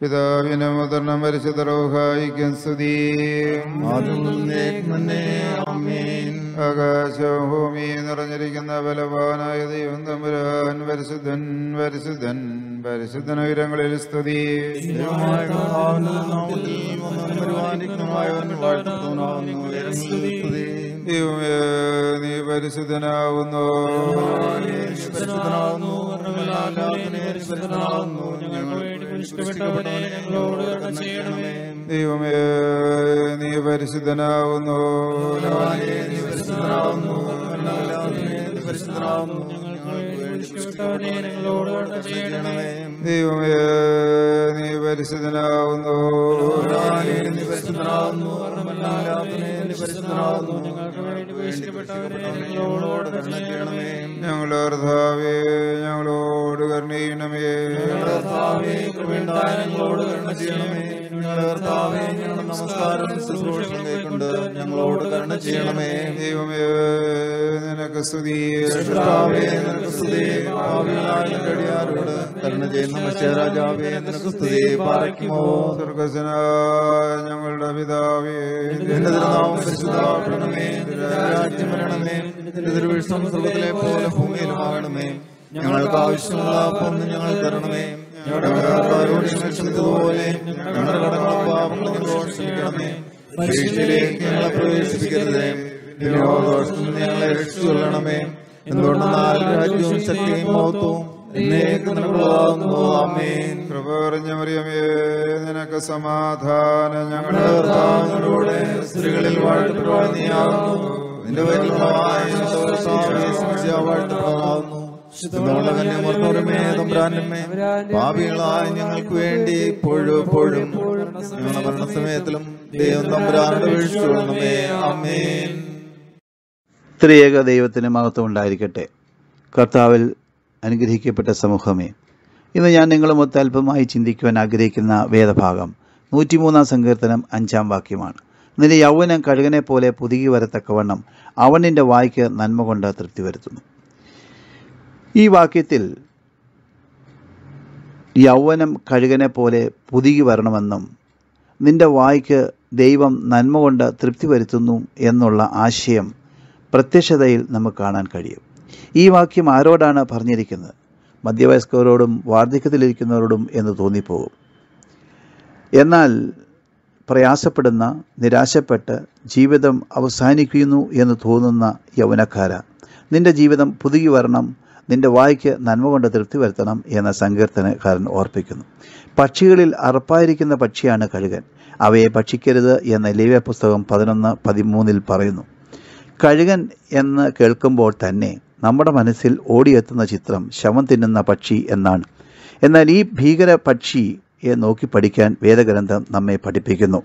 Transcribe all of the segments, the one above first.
പിതാവിനും മുതിർന്ന പരിശുദ്ധ റോഹായിക്കും സ്തുതി ആകാശവും ഭൂമിയും നിറഞ്ഞിരിക്കുന്ന ബലവാനായ ദൈവം തമ്പുരാൻ പരിശുദ്ധൻ പരിശുദ്ധൻ പരിശുദ്ധൻ ഉയരങ്ങളിൽ സ്തുതി ദൈവമേ നീ പരിശുദ്ധനാവുന്നു ദൈവമേ നീ പരിശുദ്ധനാവുന്നു ദൈവമേ നീ പരിശുദ്ധനാവുന്നു ഞങ്ങളുടെ കർത്താവേ ഞങ്ങളോട് കരുണീണമേ നമസ്കാരം ശുശ്രൂഷകളെക്കൊണ്ട് ഞങ്ങളോട് കരുണ ചെയ്യണമേ ദൈവമേ നിനക്ക് സ്തുതി കർത്താവേ, നിനക്ക് സ്തുതി. പാപികളായ ഞങ്ങളുടെ അടിയാരോട് കരുണ ചെയ്യുന്ന മത്സ്യരാജാവേ നിനക്ക് സ്തുതി പാറയ്ക്കുമോ സ്വർഗസ്വനായ ഞങ്ങളുടെ പിതാവേ നിന്റെ തിരുനാമം പരിശുദ്ധമാക്കണമേ നിന്റെ രാജ്യം വരണമേ നിന്റെ തിരുവിഷ്ടം സ്വർഗത്തിലെ പോലെ ഭൂമിയിലുമാകണമേ ഞങ്ങൾക്ക് ആവശ്യമുള്ള അപ്പം ഞങ്ങൾ തരണമേ ഞങ്ങളുടെ കടക്കാരോട് ഞങ്ങൾ ക്ഷമിച്ചതുപോലെ ഞങ്ങളുടെ കടങ്ങളും പാപങ്ങളും ഞങ്ങളോട് ക്ഷമിക്കണമേ പരീക്ഷയിലേക്ക് ഞങ്ങളെ പ്രവേശിപ്പിക്കരുതേ ദോഷത്തിൽ നിന്ന് ഞങ്ങളെ രക്ഷിച്ചു കൊള്ളണമേ എന്തുകൊണ്ടെന്നാൽ രാജ്യവും ശക്തിയും മഹത്വവും എന്നേക്കും നിനക്കുള്ളതാകുന്നു ആമേൻ കൃപ പറഞ്ഞ മറിയമേ നിനക്ക് സമാധാനം ഞങ്ങളുടെ കർത്താവിനോടെ സ്ത്രീകളിൽ വാഴ്ത്തപ്പെടുവാൻ നീയാകുന്നു നിന്റെ വൈദ്യമായ വാഴ്ത്തപ്പെടുന്നു ശുദ്ധമുള്ള കന്യമർത്തോരമേ തമ്പ്രാനമ്മേ പാപികളായ ഞങ്ങൾക്ക് വേണ്ടി ഇപ്പോഴും എപ്പോഴും ഞങ്ങളുടെ മരണസമയത്തിലും ദൈവം തമ്പ്രാനോട് വീഴ്ച അമ്മേൻ ത്രിയേക ദൈവത്തിന് മഹത്വം ഉണ്ടായിരിക്കട്ടെ കർത്താവിൽ അനുഗ്രഹിക്കപ്പെട്ട സമൂഹമേ ഇന്ന് ഞാൻ നിങ്ങളുമൊത്ത് അല്പമായി ചിന്തിക്കുവാൻ ആഗ്രഹിക്കുന്ന വേദഭാഗം നൂറ്റിമൂന്നാം സങ്കീർത്തനം അഞ്ചാം വാക്യമാണ് നിന്റെ യൗവനം കഴുകനെ പോലെ പുതുകി വരത്തക്കവണ്ണം അവൻ നിന്റെ വായ്ക്ക് നന്മ കൊണ്ട് തൃപ്തി വരുത്തുന്നു ഈ വാക്യത്തിൽ യൗവനം കഴുകനെ പോലെ പുതുകി വരണമെന്നും നിന്റെ വായ്ക്ക് ദൈവം നന്മ കൊണ്ട് തൃപ്തി വരുത്തുന്നു എന്നുള്ള ആശയം പ്രത്യക്ഷതയിൽ നമുക്ക് കാണാൻ കഴിയും ഈ വാക്യം ആരോടാണ് പറഞ്ഞിരിക്കുന്നത് മധ്യവയസ്കരോടും വാർദ്ധക്യത്തിലിരിക്കുന്നവരോടും എന്ന് തോന്നിപ്പോകും എന്നാൽ പ്രയാസപ്പെടുന്ന നിരാശപ്പെട്ട് ജീവിതം അവസാനിക്കുന്നു എന്ന് തോന്നുന്ന യൗവനക്കാര നിന്റെ ജീവിതം പുതുകി വരണം നിന്റെ വായ്ക്ക് നന്മ കൊണ്ട് തൃപ്തി വരുത്തണം എന്ന സങ്കീർത്തനക്കാരൻ ഓർപ്പിക്കുന്നു പക്ഷികളിൽ അറപ്പായിരിക്കുന്ന പക്ഷിയാണ് കഴുകൻ അവയെ ഭക്ഷിക്കരുത് എന്ന ലേവ്യ പുസ്തകം പതിനൊന്ന് പതിമൂന്നിൽ പറയുന്നു കഴുകൻ എന്ന് കേൾക്കുമ്പോൾ തന്നെ നമ്മുടെ മനസ്സിൽ ഓടിയെത്തുന്ന ചിത്രം ശവം തിന്നുന്ന പക്ഷി എന്നാണ് എന്നാൽ ഈ ഭീകര പക്ഷിയെ നോക്കി പഠിക്കാൻ വേദഗ്രന്ഥം നമ്മെ പഠിപ്പിക്കുന്നു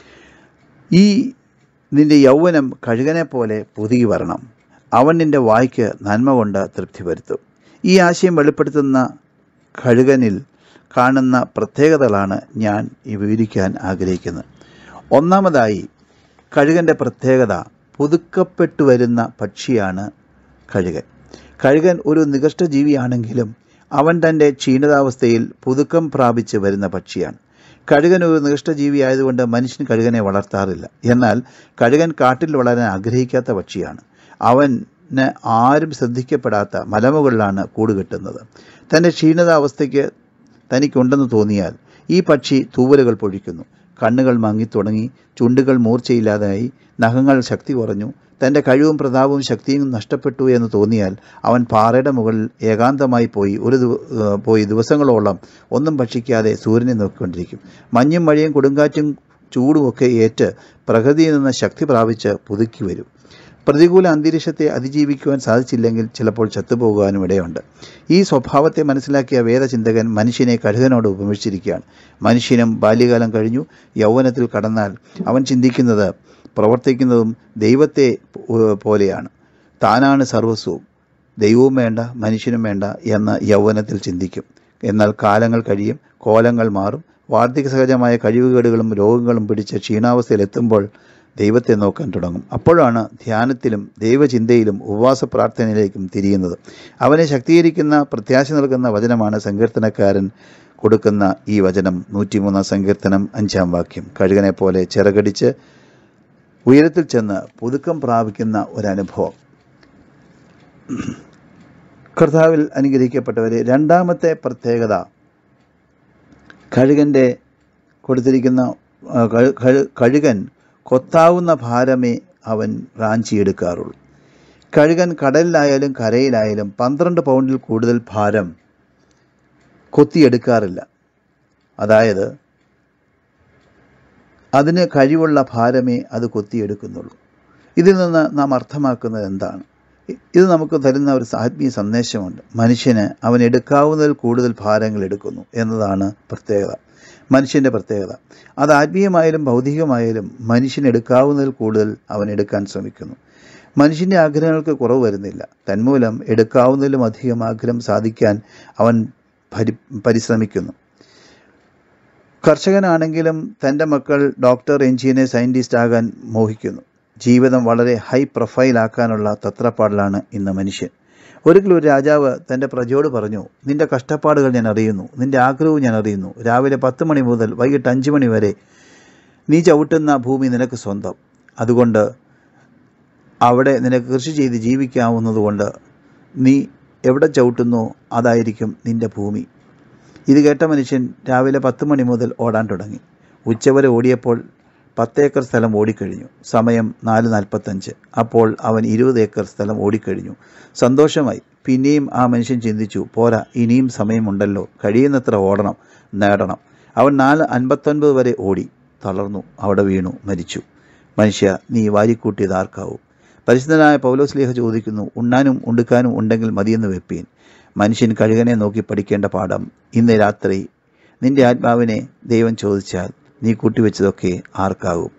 ഈ നിന്റെ യൗവനം കഴുകനെ പോലെ പുതുകി വരണം അവൻ നിന്റെ വായ്ക്ക് നന്മ കൊണ്ട് തൃപ്തി വരുത്തും ഈ ആശയം വെളിപ്പെടുത്തുന്ന കഴുകനിൽ കാണുന്ന പ്രത്യേകതകളാണ് ഞാൻ ഈ വിവരിക്കാൻ ആഗ്രഹിക്കുന്നത് ഒന്നാമതായി കഴുകൻ്റെ പ്രത്യേകത പുതുക്കപ്പെട്ടു വരുന്ന പക്ഷിയാണ് കഴുകൻ കഴുകൻ ഒരു നികഷ്ട ജീവിയാണെങ്കിലും അവൻ തൻ്റെ ക്ഷീണിതാവസ്ഥയിൽ പുതുക്കം പ്രാപിച്ച് വരുന്ന പക്ഷിയാണ് കഴുകൻ ഒരു നികഷ്ട ജീവിയായതുകൊണ്ട് മനുഷ്യൻ കഴുകനെ വളർത്താറില്ല എന്നാൽ കഴുകൻ കാട്ടിൽ വളരാൻ ആഗ്രഹിക്കാത്ത പക്ഷിയാണ് അവന് ആരും ശ്രദ്ധിക്കപ്പെടാത്ത മലമുകളിലാണ് കൂട് കെട്ടുന്നത് തൻ്റെ ക്ഷീണിതാവസ്ഥയ്ക്ക് തനിക്കുണ്ടെന്ന് തോന്നിയാൽ ഈ പക്ഷി തൂവലുകൾ പൊഴിക്കുന്നു കണ്ണുകൾ മങ്ങിത്തുടങ്ങി ചുണ്ടുകൾ മൂർച്ചയില്ലാതായി നഖങ്ങൾ ശക്തി കുറഞ്ഞു തൻ്റെ കഴിവും പ്രതാപവും ശക്തിയും നഷ്ടപ്പെട്ടു എന്ന് തോന്നിയാൽ അവൻ പാറയുടെ മുകളിൽ ഏകാന്തമായി പോയി ഒരു ദിവ- ഏഹ് പോയി ദിവസങ്ങളോളം ഒന്നും ഭക്ഷിക്കാതെ സൂര്യനെ നോക്കിക്കൊണ്ടിരിക്കും മഞ്ഞും മഴയും കൊടുങ്കാറ്റും ചൂടുമൊക്കെ ഏറ്റ് പ്രകൃതിയിൽ നിന്ന് ശക്തി പ്രാപിച്ച് പുതുക്കി വരും പ്രതികൂല അന്തരീക്ഷത്തെ അതിജീവിക്കുവാൻ സാധിച്ചില്ലെങ്കിൽ ചിലപ്പോൾ ചത്തുപോകുവാനും ഇടയുണ്ട് ഈ സ്വഭാവത്തെ മനസ്സിലാക്കിയ വേദചിന്തകൻ മനുഷ്യനെ കഴുകനോട് ഉപമിച്ചിരിക്കുകയാണ് മനുഷ്യനും ബാല്യകാലം കഴിഞ്ഞു യൗവനത്തിൽ കടന്നാൽ അവൻ ചിന്തിക്കുന്നത് പ്രവർത്തിക്കുന്നതും ദൈവത്തെ പോ- പോലെയാണ് താനാണ് സർവസ്വവും ദൈവവും വേണ്ട മനുഷ്യനും വേണ്ട എന്ന് യൗവനത്തിൽ ചിന്തിക്കും എന്നാൽ കാലങ്ങൾ കഴിയും കോലങ്ങൾ മാറും വാർദ്ധക്യ സഹജമായ കഴിവുകേടുകളും രോഗങ്ങളും പിടിച്ച് ക്ഷീണാവസ്ഥയിൽ എത്തുമ്പോൾ ദൈവത്തെ നോക്കാൻ തുടങ്ങും അപ്പോഴാണ് ധ്യാനത്തിലും ദൈവചിന്തയിലും ഉപവാസ പ്രാർത്ഥനയിലേക്കും തിരിയുന്നത് അവനെ ശക്തീകരിക്കുന്ന പ്രത്യാശ നൽകുന്ന വചനമാണ് സങ്കീർത്തനക്കാരൻ കൊടുക്കുന്ന ഈ വചനം നൂറ്റിമൂന്നാം സങ്കീർത്തനം അഞ്ചാം വാക്യം കഴുകനെ പോലെ ചിറകടിച്ച് ഉയരത്തിൽ ചെന്ന് പുതുക്കം പ്രാപിക്കുന്ന ഒരനുഭവം കർത്താവിൽ അനുഗ്രഹിക്കപ്പെട്ടവരെ രണ്ടാമത്തെ പ്രത്യേകത കഴുകൻ്റെ കൊടുത്തിരിക്കുന്ന ആ, കഴു- കഴു- കഴുകൻ കൊത്താവുന്ന ഭാരമേ അവൻ റാഞ്ചിയെടുക്കാറുള്ളൂ കഴുകൻ കടലിലായാലും കരയിലായാലും പന്ത്രണ്ട് പൗണ്ടിൽ കൂടുതൽ ഭാരം കൊത്തിയെടുക്കാറില്ല അതായത് അതിന് കഴിവുള്ള ഭാരമേ അത് കൊത്തിയെടുക്കുന്നുള്ളൂ ഇതിൽ നിന്ന് നാം അർത്ഥമാക്കുന്നത് എന്താണ് ഇ- ഇത് നമുക്ക് തരുന്ന ഒരു ആത്മീയ സന്ദേശമുണ്ട് മനുഷ്യന് അവൻ എടുക്കാവുന്നതിൽ കൂടുതൽ ഭാരങ്ങൾ എടുക്കുന്നു എന്നതാണ് പ്രത്യേകത മനുഷ്യൻ്റെ പ്രത്യേകത അത് ആത്മീയമായാലും ഭൗതികമായാലും മനുഷ്യൻ എടുക്കാവുന്നതിൽ കൂടുതൽ അവൻ എടുക്കാൻ ശ്രമിക്കുന്നു മനുഷ്യൻ്റെ ആഗ്രഹങ്ങൾക്ക് കുറവ് വരുന്നില്ല തന്മൂലം എടുക്കാവുന്നതിലും അധികം ആഗ്രഹം സാധിക്കാൻ അവൻ പരി പരിശ്രമിക്കുന്നു കർഷകനാണെങ്കിലും തൻ്റെ മക്കൾ ഡോക്ടർ എഞ്ചിനീയർ സയൻറ്റിസ്റ്റ് ആകാൻ മോഹിക്കുന്നു ജീവിതം വളരെ ഹൈ പ്രൊഫൈലാക്കാനുള്ള തത്രപ്പാടിലാണ് ഇന്ന് മനുഷ്യൻ ഒരിക്കലും ഒരു രാജാവ് തൻ്റെ പ്രജയോട് പറഞ്ഞു നിന്റെ കഷ്ടപ്പാടുകൾ ഞാൻ അറിയുന്നു നിന്റെ ആഗ്രഹവും ഞാൻ അറിയുന്നു രാവിലെ പത്ത് മണി മുതൽ വൈകിട്ട് അഞ്ച് മണി വരെ നീ ചവിട്ടുന്ന ഭൂമി നിനക്ക് സ്വന്തം അതുകൊണ്ട് അവിടെ നിനക്ക് കൃഷി ചെയ്ത് ജീവിക്കാവുന്നതുകൊണ്ട് നീ എവിടെ ചവിട്ടുന്നോ അതായിരിക്കും നിന്റെ ഭൂമി ഇത് കേട്ട മനുഷ്യൻ രാവിലെ പത്ത് മണി മുതൽ ഓടാൻ തുടങ്ങി ഉച്ചവരെ ഓടിയപ്പോൾ പത്ത് ഏക്കർ സ്ഥലം ഓടിക്കഴിഞ്ഞു സമയം നാല് നാൽപ്പത്തഞ്ച് അപ്പോൾ അവൻ ഇരുപത് ഏക്കർ സ്ഥലം ഓടിക്കഴിഞ്ഞു സന്തോഷമായി പിന്നെയും ആ മനുഷ്യൻ ചിന്തിച്ചു പോരാ ഇനിയും സമയമുണ്ടല്ലോ കഴിയുന്നത്ര ഓടണം നേടണം അവൻ നാല് അൻപത്തൊൻപത് വരെ ഓടി തളർന്നു അവിടെ വീണു മരിച്ചു മനുഷ്യ നീ വാരിക്കൂട്ടിയത് ആർക്കാവും പരിശുദ്ധനായ പൗലോസ്ലേഹ ചോദിക്കുന്നു ഉണ്ണാനും ഉണ്ടുക്കാനും ഉണ്ടെങ്കിൽ മതിയെന്ന് വെപ്പീൻ മനുഷ്യൻ കഴുകനെ നോക്കി പഠിക്കേണ്ട പാഠം ഇന്ന് രാത്രി നിന്റെ ആത്മാവിനെ ദൈവം ചോദിച്ചാൽ നീ കൂട്ടിവെച്ചതൊക്കെ ആർക്കാകും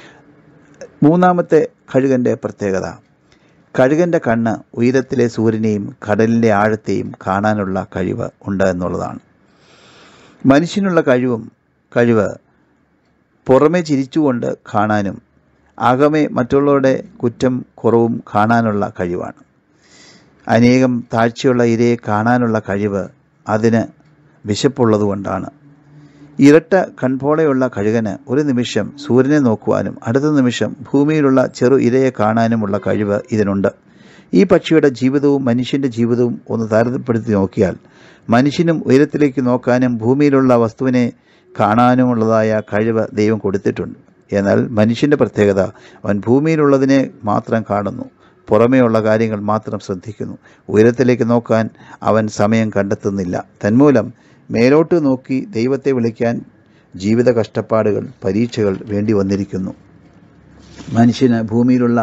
മൂന്നാമത്തെ കഴുകൻ്റെ പ്രത്യേകത കഴുകൻ്റെ കണ്ണ് ഉയരത്തിലെ സൂര്യനെയും കടലിൻ്റെ ആഴത്തെയും കാണാനുള്ള കഴിവ് ഉണ്ട് എന്നുള്ളതാണ് മനുഷ്യനുള്ള കഴിവും കഴിവ് പുറമെ ചിരിച്ചുകൊണ്ട് കാണാനും അകമേ മറ്റുള്ളവരുടെ കുറ്റം കുറവും കാണാനുള്ള കഴിവാണ് അനേകം താഴ്ചയുള്ള ഇരയെ കാണാനുള്ള കഴിവ് അതിന് വിശപ്പുള്ളതുകൊണ്ടാണ് ഇരട്ട കൺപോളയുള്ള കഴുകന് ഒരു നിമിഷം സൂര്യനെ നോക്കുവാനും അടുത്ത നിമിഷം ഭൂമിയിലുള്ള ചെറു ഇരയെ കാണാനുമുള്ള കഴിവ് ഇതിനുണ്ട് ഈ പക്ഷിയുടെ ജീവിതവും മനുഷ്യൻ്റെ ജീവിതവും ഒന്ന് താരതമ്യപ്പെടുത്തി നോക്കിയാൽ മനുഷ്യനും ഉയരത്തിലേക്ക് നോക്കാനും ഭൂമിയിലുള്ള വസ്തുവിനെ കാണാനുമുള്ളതായ കഴിവ് ദൈവം കൊടുത്തിട്ടുണ്ട് എന്നാൽ മനുഷ്യൻ്റെ പ്രത്യേകത അവൻ ഭൂമിയിലുള്ളതിനെ മാത്രം കാണുന്നു പുറമേയുള്ള കാര്യങ്ങൾ മാത്രം ശ്രദ്ധിക്കുന്നു ഉയരത്തിലേക്ക് നോക്കാൻ അവൻ സമയം കണ്ടെത്തുന്നില്ല തന്മൂലം മേലോട്ട് നോക്കി ദൈവത്തെ വിളിക്കാൻ ജീവിത കഷ്ടപ്പാടുകൾ പരീക്ഷകൾ വേണ്ടി വന്നിരിക്കുന്നു മനുഷ്യന് ഭൂമിയിലുള്ള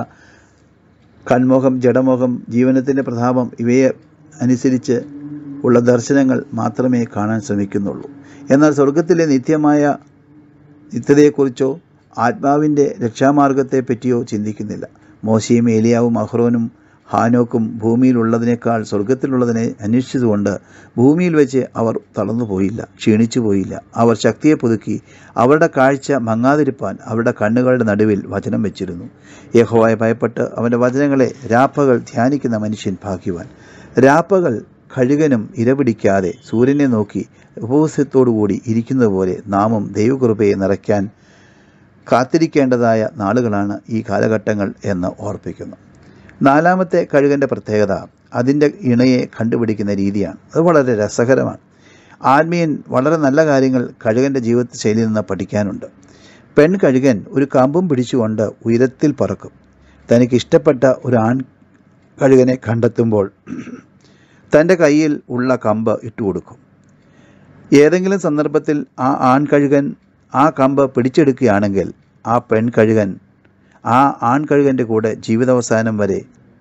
കൺമോഹം ജഡമോഹം ജീവനത്തിൻ്റെ പ്രതാപം ഇവയെ അനുസരിച്ച് ഉള്ള ദർശനങ്ങൾ മാത്രമേ കാണാൻ ശ്രമിക്കുന്നുള്ളൂ എന്നാൽ സ്വർഗത്തിലെ നിത്യമായ നിത്യതയെക്കുറിച്ചോ ആത്മാവിൻ്റെ രക്ഷാമാർഗത്തെ പറ്റിയോ ചിന്തിക്കുന്നില്ല മോശയും ഏലിയാവും അഹ്റോനും ഹാനോക്കും ഭൂമിയിലുള്ളതിനേക്കാൾ സ്വർഗത്തിലുള്ളതിനെ അന്വേഷിച്ചതുകൊണ്ട് ഭൂമിയിൽ വെച്ച് അവർ തളർന്നു പോയില്ല ക്ഷീണിച്ചു പോയില്ല അവർ ശക്തിയെ പുതുക്കി അവരുടെ കാഴ്ച മങ്ങാതിരിപ്പാൻ അവരുടെ കണ്ണുകളുടെ നടുവിൽ വചനം വെച്ചിരുന്നു യഹോവായ ഭയപ്പെട്ട് അവൻ്റെ വചനങ്ങളെ രാപ്പകൾ ധ്യാനിക്കുന്ന മനുഷ്യൻ ഭാഗ്യവാൻ രാപ്പകൾ കഴുകനും ഇരപിടിക്കാതെ സൂര്യനെ നോക്കി ഉപവാസത്തോടുകൂടി ഇരിക്കുന്നത് പോലെ നാമും ദൈവകൃപയെ നിറയ്ക്കാൻ കാത്തിരിക്കേണ്ടതായ നാളുകളാണ് ഈ കാലഘട്ടങ്ങൾ എന്ന് ഓർപ്പിക്കുന്നു നാലാമത്തെ കഴുകൻ്റെ പ്രത്യേകത അതിൻ്റെ ഇണയെ കണ്ടുപിടിക്കുന്ന രീതിയാണ് അത് വളരെ രസകരമാണ് ആത്മീയൻ വളരെ നല്ല കാര്യങ്ങൾ കഴുകൻ്റെ ജീവിത ശൈലിയിൽ നിന്ന് പഠിക്കാനുണ്ട് പെൺ കഴുകൻ ഒരു കമ്പും പിടിച്ചുകൊണ്ട് ഉയരത്തിൽ പറക്കും തനിക്ക് ഇഷ്ടപ്പെട്ട ഒരു ആൺ കഴുകനെ കണ്ടെത്തുമ്പോൾ തൻ്റെ കയ്യിൽ ഉള്ള കമ്പ് ഇട്ടുകൊടുക്കും ഏതെങ്കിലും സന്ദർഭത്തിൽ ആ ആൺ കഴുകൻ ആ കമ്പ് പിടിച്ചെടുക്കുകയാണെങ്കിൽ ആ പെൺ കഴുകൻ ആ ആൺ കഴുകൻ്റെ കൂടെ ജീവിതാവസാനം വരെ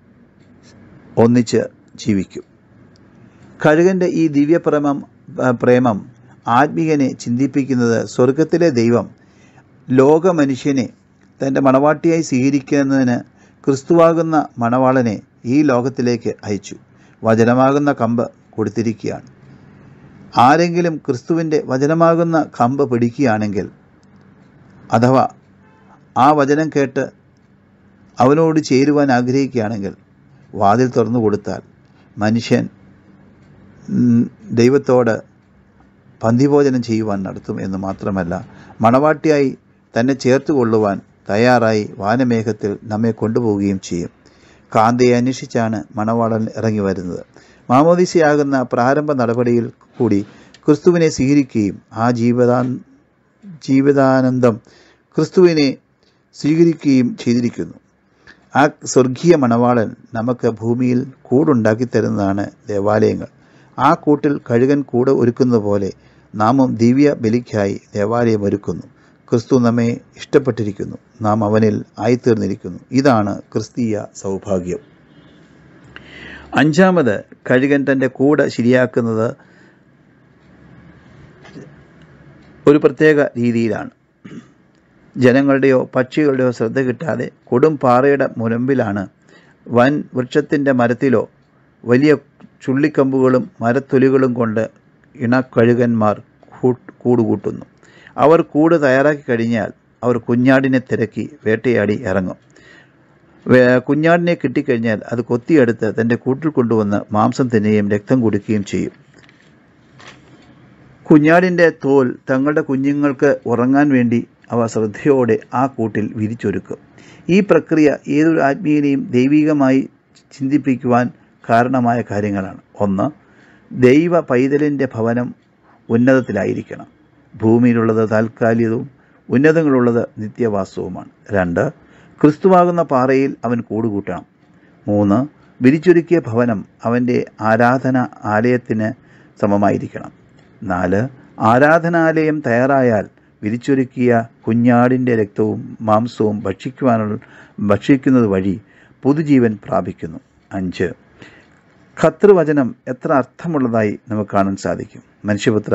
ഒന്നിച്ച് ജീവിക്കും കഴുകൻ്റെ ഈ ദിവ്യപ്രേമം പ്രേമം ആത്മീയനെ ചിന്തിപ്പിക്കുന്നത് സ്വർഗത്തിലെ ദൈവം ലോക മനുഷ്യനെ തൻ്റെ മണവാട്ടിയായി സ്വീകരിക്കുന്നതിന് ക്രിസ്തുവാകുന്ന മണവാളനെ ഈ ലോകത്തിലേക്ക് അയച്ചു വചനമാകുന്ന കമ്പ് കൊടുത്തിരിക്കുകയാണ് ആരെങ്കിലും ക്രിസ്തുവിൻ്റെ വചനമാകുന്ന കമ്പ് പിടിക്കുകയാണെങ്കിൽ അഥവാ ആ വചനം കേട്ട് അവനോട് ചേരുവാൻ ആഗ്രഹിക്കുകയാണെങ്കിൽ വാതിൽ തുറന്നു കൊടുത്താൽ മനുഷ്യൻ ഉം, ദൈവത്തോട് പന്തിഭോജനം ചെയ്യുവാൻ നടത്തും എന്ന് മാത്രമല്ല മണവാട്ടിയായി തന്നെ ചേർത്ത് കൊള്ളുവാൻ തയ്യാറായി വാനമേഘത്തിൽ നമ്മെ കൊണ്ടുപോവുകയും ചെയ്യും കാന്തയെ അന്വേഷിച്ചാണ് മണവാളൻ ഇറങ്ങി വരുന്നത് മാമോദിസയാകുന്ന പ്രാരംഭ നടപടിയിൽ കൂടി ക്രിസ്തുവിനെ സ്വീകരിക്കുകയും ആ ജീവിതാ ജീവിതാനന്ദം ക്രിസ്തുവിനെ സ്വീകരിക്കുകയും ചെയ്തിരിക്കുന്നു ആ സ്വർഗീയ മണവാളൻ നമുക്ക് ഭൂമിയിൽ കൂടുണ്ടാക്കി തരുന്നതാണ് ദേവാലയങ്ങൾ ആ കൂട്ടിൽ കഴുകൻ കൂട് ഒരുക്കുന്നത് പോലെ നാമും ദിവ്യ ബലിക്കായി ദേവാലയം ഒരുക്കുന്നു ക്രിസ്തു നമ്മെ ഇഷ്ടപ്പെട്ടിരിക്കുന്നു നാം അവനിൽ ആയിത്തീർന്നിരിക്കുന്നു ഇതാണ് ക്രിസ്തീയ സൗഭാഗ്യം അഞ്ചാമത് കഴുകൻ തൻ്റെ കൂട് ശരിയാക്കുന്നത് ഒരു പ്രത്യേക രീതിയിലാണ് ജനങ്ങളുടെയോ പക്ഷികളുടെയോ ശ്രദ്ധ കിട്ടാതെ കൊടും പാറയുടെ മുനമ്പിലാണ് വൻ വൃക്ഷത്തിൻ്റെ മരത്തിലോ വലിയ ചുള്ളിക്കമ്പുകളും മരത്തൊലികളും കൊണ്ട് ഇണക്കഴുകന്മാർ കൂ- കൂടുകൂട്ടുന്നു അവർ കൂട് തയ്യാറാക്കി കഴിഞ്ഞാൽ അവർ കുഞ്ഞാടിനെ തിരക്കി വേട്ടയാടി ഇറങ്ങും വേ- കുഞ്ഞാടിനെ കിട്ടിക്കഴിഞ്ഞാൽ അത് കൊത്തിയെടുത്ത് തൻ്റെ കൂട്ടിൽ കൊണ്ടുവന്ന് മാംസം തിന്നുകയും രക്തം കുടിക്കുകയും ചെയ്യും കുഞ്ഞാടിൻ്റെ തോൽ തങ്ങളുടെ കുഞ്ഞുങ്ങൾക്ക് ഉറങ്ങാൻ വേണ്ടി അവ ശ്രദ്ധയോടെ ആ കൂട്ടിൽ വിരിച്ചൊരുക്കും ഈ പ്രക്രിയ ഏതൊരു ആത്മീയനെയും ദൈവികമായി ചിന്തിപ്പിക്കുവാൻ കാരണമായ കാര്യങ്ങളാണ് ഒന്ന് ദൈവ പൈതലിൻ്റെ ഭവനം ഉന്നതത്തിലായിരിക്കണം ഭൂമിയിലുള്ളത് താൽക്കാലികവും ഉന്നതങ്ങളുള്ളത് നിത്യവാസവുമാണ് രണ്ട് ക്രിസ്തുവാകുന്ന പാറയിൽ അവൻ കൂടുകൂട്ടണം മൂന്ന് വിരിച്ചൊരുക്കിയ ഭവനം അവൻ്റെ ആരാധന ആലയത്തിന് സമമായിരിക്കണം നാല് ആരാധനാലയം തയ്യാറായാൽ വിരിച്ചൊരുക്കിയ കുഞ്ഞാടിൻ്റെ രക്തവും മാംസവും ഭക്ഷിക്കുവാനുള്ള ഭക്ഷിക്കുന്നത് വഴി പുതുജീവൻ പ്രാപിക്കുന്നു അഞ്ച് ഖത്രുവചനം എത്ര അർത്ഥമുള്ളതായി നമുക്ക് കാണാൻ സാധിക്കും മനുഷ്യപുത്ര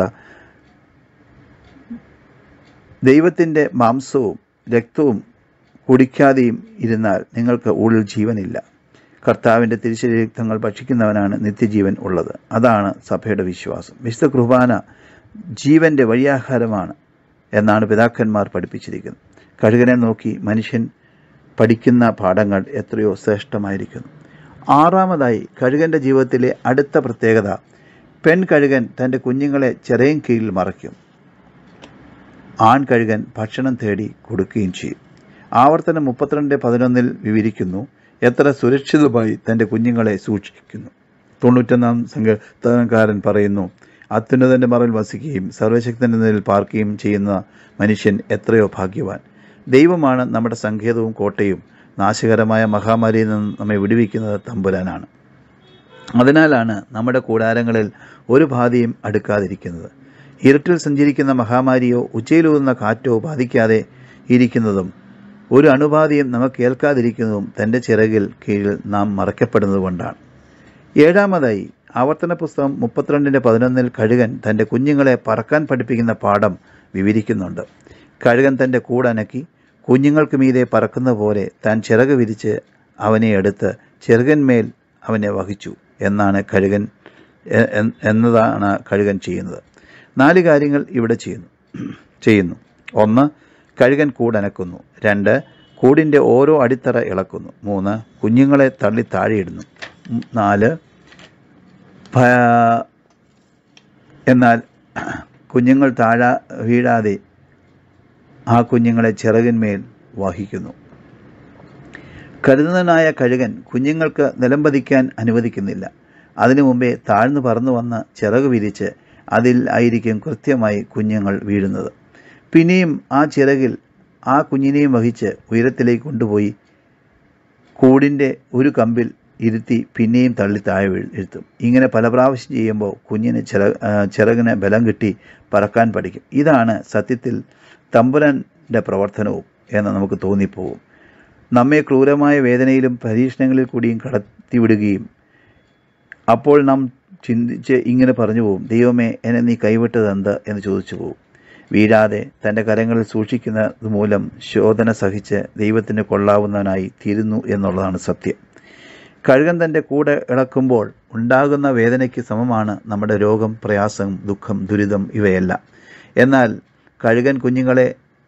ദൈവത്തിൻ്റെ മാംസവും രക്തവും കുടിക്കാതെയും ഇരുന്നാൽ നിങ്ങൾക്ക് ഉള്ളിൽ ജീവനില്ല കർത്താവിൻ്റെ തിരിച്ചരി രക്തങ്ങൾ ഭക്ഷിക്കുന്നവനാണ് നിത്യജീവൻ ഉള്ളത് അതാണ് സഭയുടെ വിശ്വാസം വിശുദ്ധ കുർബാന ജീവൻ്റെ വഴിയാഹാരമാണ് എന്നാണ് പിതാക്കന്മാർ പഠിപ്പിച്ചിരിക്കുന്നത് കഴുകനെ നോക്കി മനുഷ്യൻ പഠിക്കുന്ന പാഠങ്ങൾ എത്രയോ ശ്രേഷ്ഠമായിരിക്കുന്നു ആറാമതായി കഴുകൻ്റെ ജീവിതത്തിലെ അടുത്ത പ്രത്യേകത പെൺ കഴുകൻ തൻ്റെ കുഞ്ഞുങ്ങളെ ചെറിയ കീഴിൽ മറയ്ക്കും ആൺ കഴുകൻ ഭക്ഷണം തേടി കൊടുക്കുകയും ചെയ്യും ആവർത്തനം മുപ്പത്തിരണ്ട് പതിനൊന്നിൽ വിവരിക്കുന്നു എത്ര സുരക്ഷിതമായി തൻ്റെ കുഞ്ഞുങ്ങളെ സൂക്ഷിക്കുന്നു തൊണ്ണൂറ്റൊന്നാം സംഘകാരൻ പറയുന്നു അത്യുന്നതൻ്റെ മറവിൽ വസിക്കുകയും സർവശക്തൻ്റെ നിലയിൽ പാർക്കുകയും ചെയ്യുന്ന മനുഷ്യൻ എത്രയോ ഭാഗ്യവാൻ ദൈവമാണ് നമ്മുടെ സങ്കേതവും കോട്ടയും നാശകരമായ മഹാമാരിയിൽ നിന്ന് നമ്മെ വിടുവിക്കുന്നത് തമ്പുരാനാണ് അതിനാലാണ് നമ്മുടെ കൂടാരങ്ങളിൽ ഒരു ബാധയും അടുക്കാതിരിക്കുന്നത് ഇരുട്ടിൽ സഞ്ചരിക്കുന്ന മഹാമാരിയോ ഉച്ചയിലൂതുന്ന കാറ്റോ ബാധിക്കാതെ ഇരിക്കുന്നതും ഒരു അണുബാധയും നമുക്ക് ഏൽക്കാതിരിക്കുന്നതും തൻ്റെ ചിറകിൽ കീഴിൽ നാം മറയ്ക്കപ്പെടുന്നത് കൊണ്ടാണ് ഏഴാമതായി ആവർത്തന പുസ്തകം മുപ്പത്തിരണ്ടിൻ്റെ പതിനൊന്നിൽ കഴുകൻ തൻ്റെ കുഞ്ഞുങ്ങളെ പറക്കാൻ പഠിപ്പിക്കുന്ന പാഠം വിവരിക്കുന്നുണ്ട് കഴുകൻ തൻ്റെ കൂടനക്കി കുഞ്ഞുങ്ങൾക്ക് മീതെ പറക്കുന്ന പോലെ താൻ ചിറക് വിരിച്ച് അവനെ എടുത്ത് ചെറുകന്മേൽ അവനെ വഹിച്ചു എന്നാണ് കഴുകൻ എ- എ- എന്നതാണ് കഴുകൻ ചെയ്യുന്നത് നാല് കാര്യങ്ങൾ ഇവിടെ ചെയ്യുന്നു ചെയ്യുന്നു ഒന്ന് കഴുകൻ കൂടനക്കുന്നു രണ്ട് കൂടിൻ്റെ ഓരോ അടിത്തറ ഇളക്കുന്നു മൂന്ന് കുഞ്ഞുങ്ങളെ തള്ളി താഴെയിടുന്നു ഉം, നാല് ഭ- എന്നാൽ കുഞ്ഞുങ്ങൾ താഴെ വീഴാതെ ആ കുഞ്ഞുങ്ങളെ ചിറകിന്മേൽ വഹിക്കുന്നു കരുതുന്നതിനായ കഴുകൻ കുഞ്ഞുങ്ങൾക്ക് നിലംപതിക്കാൻ അനുവദിക്കുന്നില്ല അതിനു മുമ്പേ താഴ്ന്നു പറന്നു വന്ന് ചിറക് വിരിച്ച് അതിൽ ആയിരിക്കും കൃത്യമായി കുഞ്ഞുങ്ങൾ വീഴുന്നത് പിന്നെയും ആ ചിറകിൽ ആ കുഞ്ഞിനെയും വഹിച്ച് ഉയരത്തിലേക്ക് കൊണ്ടുപോയി കൂടിൻ്റെ ഒരു കമ്പിൽ ഇരുത്തി പിന്നെയും തള്ളി താഴെ വീഴ് എഴുത്തും ഇങ്ങനെ പല പ്രാവശ്യം ചെയ്യുമ്പോൾ കുഞ്ഞിന് ചിറ ആ, ചിറകിന് ബലം കിട്ടി പറക്കാൻ പഠിക്കും ഇതാണ് സത്യത്തിൽ തമ്പുരാൻ്റെ പ്രവർത്തനവും എന്ന് നമുക്ക് തോന്നിപ്പോവും നമ്മെ ക്രൂരമായ വേദനയിലും പരീക്ഷണങ്ങളിൽ കൂടിയും കടത്തിവിടുകയും അപ്പോൾ നാം ചിന്തിച്ച് ഇങ്ങനെ പറഞ്ഞു പോകും ദൈവമേ എന്നെ നീ കൈവിട്ടത് എന്ത് എന്ന് ചോദിച്ചു പോകും വീഴാതെ തൻ്റെ കരങ്ങളിൽ സൂക്ഷിക്കുന്നത് മൂലം ശോധന സഹിച്ച് ദൈവത്തിന് കൊള്ളാവുന്നവനായി തീരുന്നു എന്നുള്ളതാണ് സത്യം കഴുകൻ തൻ്റെ കൂടെ ഇളക്കുമ്പോൾ ഉണ്ടാകുന്ന വേദനയ്ക്ക് സമമാണ് നമ്മുടെ രോഗം പ്രയാസം ദുഃഖം ദുരിതം ഇവയെല്ലാം എന്നാൽ കഴുകൻ കുഞ്ഞുങ്ങളെ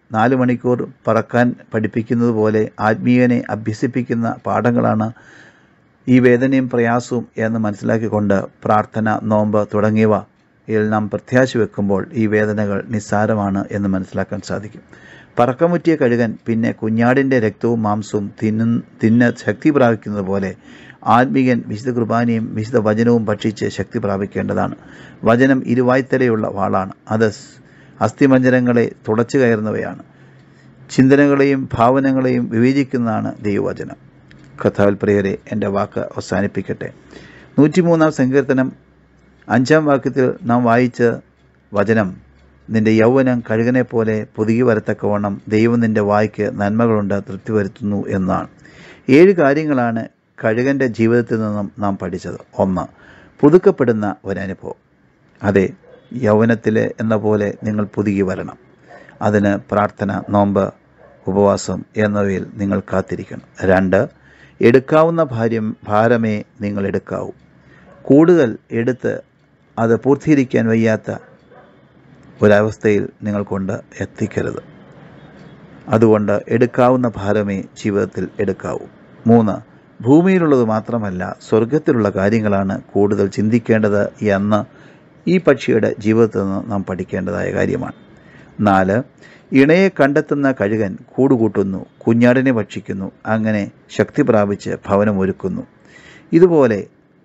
നാല് മണിക്കൂർ പറക്കാൻ പഠിപ്പിക്കുന്നത് പോലെ ആത്മീയനെ അഭ്യസിപ്പിക്കുന്ന പാഠങ്ങളാണ് ഈ വേദനയും പ്രയാസവും എന്ന് മനസ്സിലാക്കിക്കൊണ്ട് പ്രാർത്ഥന നോമ്പ് തുടങ്ങിയവ യിൽ നാം പ്രത്യാശ വെക്കുമ്പോൾ ഈ വേദനകൾ നിസ്സാരമാണ് എന്ന് മനസ്സിലാക്കാൻ സാധിക്കും പറക്കമുറ്റിയ കഴുകൻ പിന്നെ കുഞ്ഞാടിൻ്റെ രക്തവും മാംസവും തിന്നു തിന്ന് ശക്തി പ്രാപിക്കുന്നത് പോലെ ആത്മീയൻ വിശുദ്ധ കുർബാനയും വിശുദ്ധ വചനവും ഭക്ഷിച്ച് ശക്തി പ്രാപിക്കേണ്ടതാണ് വചനം ഇരുവായ്ത്തലയുള്ള വാളാണ് അത് അസ്ഥിമഞ്ജനങ്ങളെ തുടച്ചു കയറുന്നവയാണ് ചിന്തനകളെയും ഭാവനകളെയും വിവേചിക്കുന്നതാണ് ദൈവവചനം കഥാവിൽ പ്രിയരെ എൻ്റെ വാക്ക് അവസാനിപ്പിക്കട്ടെ നൂറ്റിമൂന്നാം സങ്കീർത്തനം അഞ്ചാം വാക്യത്തിൽ നാം വായിച്ച വചനം നിന്റെ യൗവനം കഴുകനെ പോലെ പുതുകി വരത്തക്കവണ്ണം ദൈവം നിന്റെ വായ്ക്ക് നന്മകളുണ്ട് തൃപ്തി വരുത്തുന്നു എന്നാണ് ഏഴ് കാര്യങ്ങളാണ് കഴുകൻ്റെ ജീവിതത്തിൽ നിന്നും നാം പഠിച്ചത് ഒന്ന് പുതുക്കപ്പെടുന്ന ഒരനുഭവം അതെ യൗവനത്തിലെ എന്ന പോലെ നിങ്ങൾ പുതുകി വരണം അതിന് പ്രാർത്ഥന നോമ്പ് ഉപവാസം എന്നിവയിൽ നിങ്ങൾ കാത്തിരിക്കണം രണ്ട് എടുക്കാവുന്ന ഭാര്യം ഭാരമേ നിങ്ങൾ എടുക്കാവൂ കൂടുതൽ എടുത്ത് അത് പൂർത്തീകരിക്കാൻ വയ്യാത്ത ഒരവസ്ഥയിൽ നിങ്ങൾ കൊണ്ട് എത്തിക്കരുത് അതുകൊണ്ട് എടുക്കാവുന്ന ഭാരമേ ജീവിതത്തിൽ എടുക്കാവൂ മൂന്ന് ഭൂമിയിലുള്ളത് മാത്രമല്ല സ്വർഗത്തിലുള്ള കാര്യങ്ങളാണ് കൂടുതൽ ചിന്തിക്കേണ്ടത് എന്ന് ഈ പക്ഷിയുടെ ജീവിതത്തിൽ നിന്ന് നാം പഠിക്കേണ്ടതായ കാര്യമാണ് നാല് ഇണയെ കണ്ടെത്തുന്ന കഴുകൻ കൂടുകൂട്ടുന്നു കുഞ്ഞാടിനെ ഭക്ഷിക്കുന്നു അങ്ങനെ ശക്തി പ്രാപിച്ച് ഭവനമൊരുക്കുന്നു ഇതുപോലെ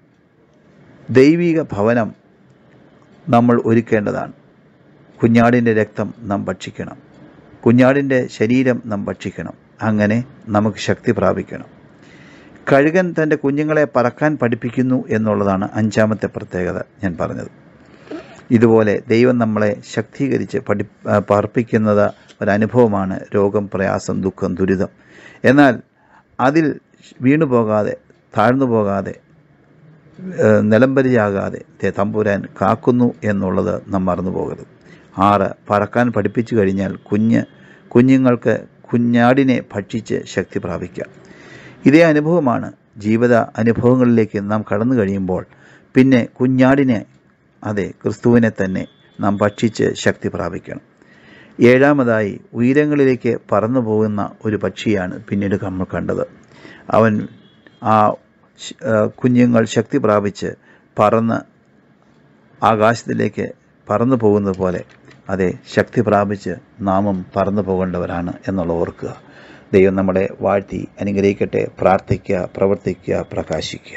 ദൈവിക ഭവനം നമ്മൾ ഒരുക്കേണ്ടതാണ് കുഞ്ഞാടിൻ്റെ രക്തം നാം ഭക്ഷിക്കണം കുഞ്ഞാടിൻ്റെ ശരീരം നാം ഭക്ഷിക്കണം അങ്ങനെ നമുക്ക് ശക്തി പ്രാപിക്കണം കഴുകൻ തൻ്റെ കുഞ്ഞുങ്ങളെ പറക്കാൻ പഠിപ്പിക്കുന്നു എന്നുള്ളതാണ് അഞ്ചാമത്തെ പ്രത്യേകത ഞാൻ പറഞ്ഞത് ഇതുപോലെ ദൈവം നമ്മളെ ശക്തീകരിച്ച് പഠി പാർപ്പിക്കുന്നത് ഒരനുഭവമാണ് രോഗം പ്രയാസം ദുഃഖം ദുരിതം എന്നാൽ അതിൽ വീണു പോകാതെ താഴ്ന്നു പോകാതെ ഏഹ് നിലംപരിയാകാതെ ദേ തമ്പുരാൻ കാക്കുന്നു എന്നുള്ളത് നാം മറന്നു പോകരുത് ആറ് പറക്കാൻ പഠിപ്പിച്ചു കഴിഞ്ഞാൽ കുഞ്ഞ് കുഞ്ഞുങ്ങൾക്ക് കുഞ്ഞാടിനെ ഭക്ഷിച്ച് ശക്തി പ്രാപിക്കാം ഇതേ അനുഭവമാണ് ജീവിത അനുഭവങ്ങളിലേക്ക് നാം കടന്നു കഴിയുമ്പോൾ പിന്നെ കുഞ്ഞാടിനെ അതെ ക്രിസ്തുവിനെ തന്നെ നാം ഭക്ഷിച്ച് ശക്തി പ്രാപിക്കണം ഏഴാമതായി ഉയരങ്ങളിലേക്ക് പറന്നു പോകുന്ന ഒരു പക്ഷിയാണ് പിന്നീട് നമ്മൾ കണ്ടത് അവൻ ആ ശ്- ആ, കുഞ്ഞുങ്ങൾ ശക്തി പ്രാപിച്ച് പറന്ന് ആകാശത്തിലേക്ക് പറന്നു പോകുന്നത് പോലെ അതെ ശക്തി പ്രാപിച്ച് നാമും പറന്നു പോകേണ്ടവരാണ് എന്നുള്ള ഓർക്കുക ദൈവം നമ്മളെ വാഴ്ത്തി അനുഗ്രഹിക്കട്ടെ പ്രാർത്ഥിക്കുക പ്രവർത്തിക്കുക പ്രകാശിക്കുക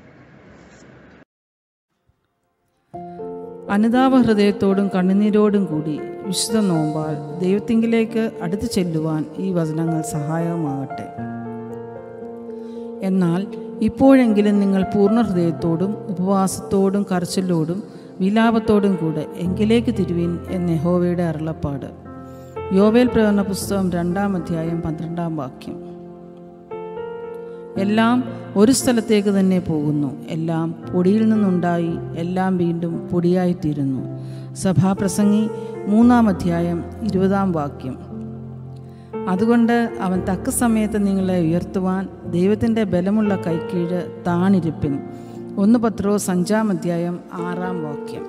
അനുതാപ ഹൃദയത്തോടും കണ്ണുനീരോടും കൂടി വിശുദ്ധ നോമ്പാൽ ദൈവത്തിങ്കിലേക്ക് അടുത്തു ചെല്ലുവാൻ ഈ വചനങ്ങൾ സഹായകമാകട്ടെ എന്നാൽ ഇപ്പോഴെങ്കിലും നിങ്ങൾ പൂർണ്ണ ഹൃദയത്തോടും ഉപവാസത്തോടും കരച്ചിലോടും വിലാപത്തോടും കൂടെ എങ്കിലേക്ക് തിരുവിൻ എന്ന് യഹോവയുടെ അരുളപ്പാട് യോവേൽ പ്രകടന പുസ്തകം രണ്ടാം അധ്യായം പന്ത്രണ്ടാം വാക്യം എല്ലാം ഒരു സ്ഥലത്തേക്ക് തന്നെ പോകുന്നു എല്ലാം പൊടിയിൽ നിന്നുണ്ടായി എല്ലാം വീണ്ടും പൊടിയായിത്തീരുന്നു സഭാപ്രസംഗി മൂന്നാം അധ്യായം ഇരുപതാം വാക്യം അതുകൊണ്ട് അവൻ തക്ക സമയത്ത് നിങ്ങളെ ഉയർത്തുവാൻ ദൈവത്തിൻ്റെ ബലമുള്ള കൈക്കീഴ് താണിരിപ്പിൻ ഒന്ന് പത്രോ അഞ്ചാം അധ്യായം ആറാം വാക്യം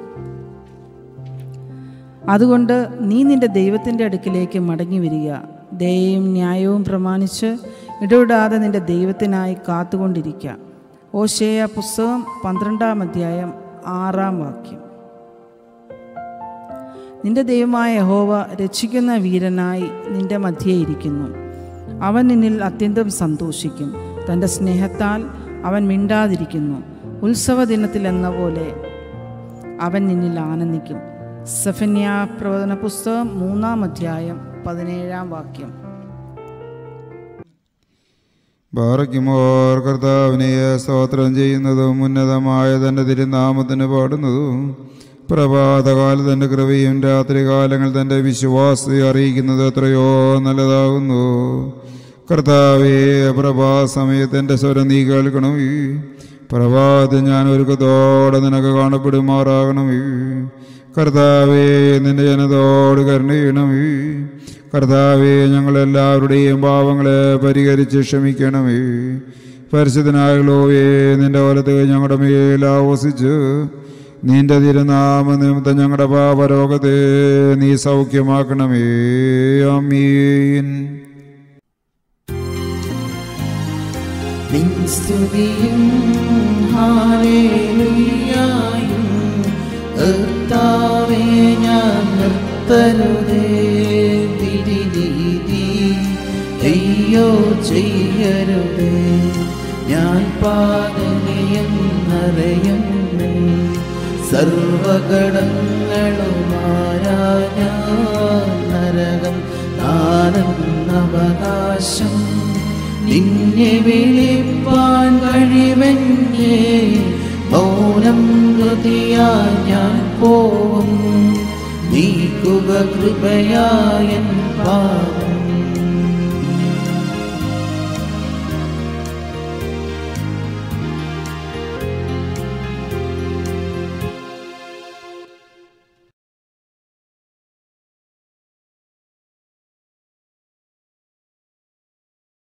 അതുകൊണ്ട് നീ നിന്റെ ദൈവത്തിൻ്റെ അടുക്കിലേക്ക് മടങ്ങി വരിക ദയയും ന്യായവും പ്രമാണിച്ച് ഇടവിടാതെ നിന്റെ ദൈവത്തിനായി കാത്തുകൊണ്ടിരിക്കുക ഓശേയ പുസ്തകം പന്ത്രണ്ടാം അധ്യായം ആറാം വാക്യം നിന്റെ ദൈവമായ യഹോവ രക്ഷിക്കുന്ന വീരനായി നിന്റെ മധ്യേ ഇരിക്കുന്നു അവൻ നിന്നിൽ അത്യന്തം സന്തോഷിക്കും തൻ്റെ സ്നേഹത്താൽ അവൻ മിണ്ടാതിരിക്കുന്നു ഉത്സവ ദിനത്തിൽ എന്ന പോലെ അവൻ നിന്നിൽ ആനന്ദിക്കും സഫന്യ പ്രവചന പുസ്തകം മൂന്നാം അധ്യായം പതിനേഴാം വാക്യം ബാറയ്ക്കുമോർ കർത്താവിനെ സ്തോത്രം ചെയ്യുന്നതും ഉന്നതമായ തൻ്റെ തിരുനാമത്തിന് പാടുന്നതും പ്രഭാതകാലം തൻ്റെ കൃപയും രാത്രികാലങ്ങൾ തൻ്റെ വിശ്വാസത്തെ അറിയിക്കുന്നത് എത്രയോ നല്ലതാകുന്നു കർത്താവേ പ്രഭാസമയത്ത് എൻ്റെ സ്വരം നീ കേൾക്കണമേ പ്രഭാതത്തിൽ ഞാൻ ഒരുക്കത്തോടെ നിനക്ക് കാണപ്പെടുമാറാകണമേ കർത്താവേ നിന്റെ ജനതോട് കരുണ ചെയ്യണമേ കർത്താവേ ഞങ്ങളെല്ലാവരുടെയും പാവങ്ങളെ പരിഹരിച്ച് ക്ഷമിക്കണമേ പരിശുദ്ധനായ ലോവേ നിന്റെ വലത്ത് ഞങ്ങളുടെ മേൽ ആവസിച്ച് നിന്റെ തിരുനാമ നിമിത്തം ഞങ്ങളുടെ പാപരോഗത്തെ നീ സൗഖ്യമാക്കണമേ അമീൻ നിൻ സ്തുതിയും ഹാലേലുയായും കർത്താവേ ഞാൻ നിർത്തരുതേ തിരിനീതി അയ്യോ ചെയ്യരുതേ ഞാൻ പാതനയെന്നറിയുന്നു സർവകടങ്ങളുമാരാ ഞാൻ നരകം നാനെന്നവകാശം നിന്നെ വിളിപ്പാൻ കഴിവെന്നേ മൗനം ഹൃതിയായി ഞാൻ പോവും നീക്കുക കൃപയായൻ പാപം